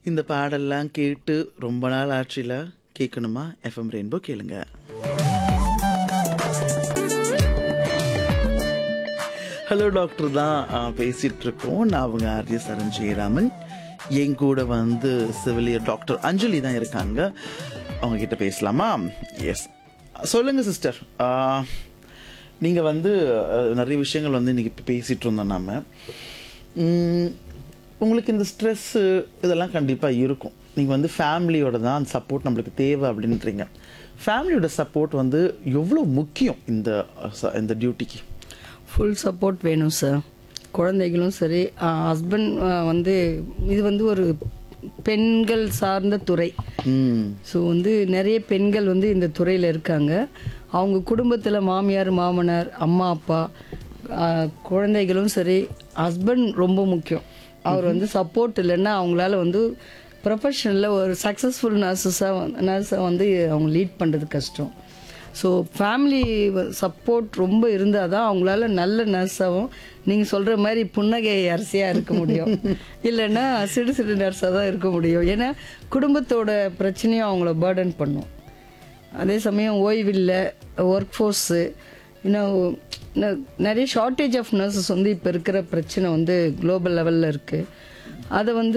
இந்த பாடல்லாம் கேட்டு ரொம்ப நாள் ஆட்சியில் கேட்கணுமா எஃப்எம் ரெயின்போ கேளுங்க ஹலோ டாக்டர் தான் ஆ, பேசிட்டு இருக்கோம் நான் அவங்க ஆர்ய சரண் ஜெயராமன் என் கூட வந்து சிவிலியர் டாக்டர் அஞ்சலி தான் இருக்காங்க அவங்க கிட்ட பேசலாமா எஸ் சொல்லுங்க சிஸ்டர் நீங்க வந்து அஹ், நிறைய விஷயங்கள் வந்து இன்னைக்கு இப்ப பேசிட்டு இருந்தோம் நாம உம், உங்களுக்கு இந்த ஸ்ட்ரெஸ்ஸு இதெல்லாம் கண்டிப்பாக இருக்கும் நீங்கள் வந்து ஃபேமிலியோட தான் அந்த சப்போர்ட் நம்மளுக்கு தேவை அப்படின்றீங்க ஃபேமிலியோட சப்போர்ட் வந்து எவ்வளோ முக்கியம் இந்த அஹ், ச- இந்த டியூட்டிக்கு ஃபுல் சப்போர்ட் வேணும் சார் குழந்தைகளும் சரி ஹஸ்பண்ட் வந்து இது வந்து ஒரு பெண்கள் சார்ந்த துறை ம் ஸோ வந்து நிறைய பெண்கள் வந்து இந்த துறையில் இருக்காங்க அவங்க குடும்பத்தில் மாமியார் மாமனார் அம்மா அப்பா ஆஹ், குழந்தைகளும் சரி ஹஸ்பண்ட் ரொம்ப முக்கியம் அவர் வந்து சப்போர்ட் இல்லைன்னா அவங்களால வந்து ப்ரொஃபஷனலில் ஒரு சக்ஸஸ்ஃபுல் நர்சஸாக நர்ஸை வந்து அவங்க லீட் பண்ணுறது கஷ்டம் ஸோ ஃபேமிலி சப்போர்ட் ரொம்ப இருந்தால் தான் அவங்களால நல்ல நர்ஸாகவும் நீங்கள் சொல்கிற மாதிரி புன்னகை அரசியாக இருக்க முடியும் இல்லைன்னா சிடு சிடு நர்ஸாக தான் இருக்க முடியும் ஏன்னா குடும்பத்தோட பிரச்சனையும் அவங்கள பேர்டன் பண்ணும் அதே சமயம் ஓய்வில்லை ஒர்க் ஃபோர்ஸு இன்னும் இன்னும் நிறைய ஷார்ட்டேஜ் ஆஃப் நர்சஸ் வந்து இப்போ இருக்கிற பிரச்சனை வந்து குளோபல் லெவலில் இருக்குது அதை வந்து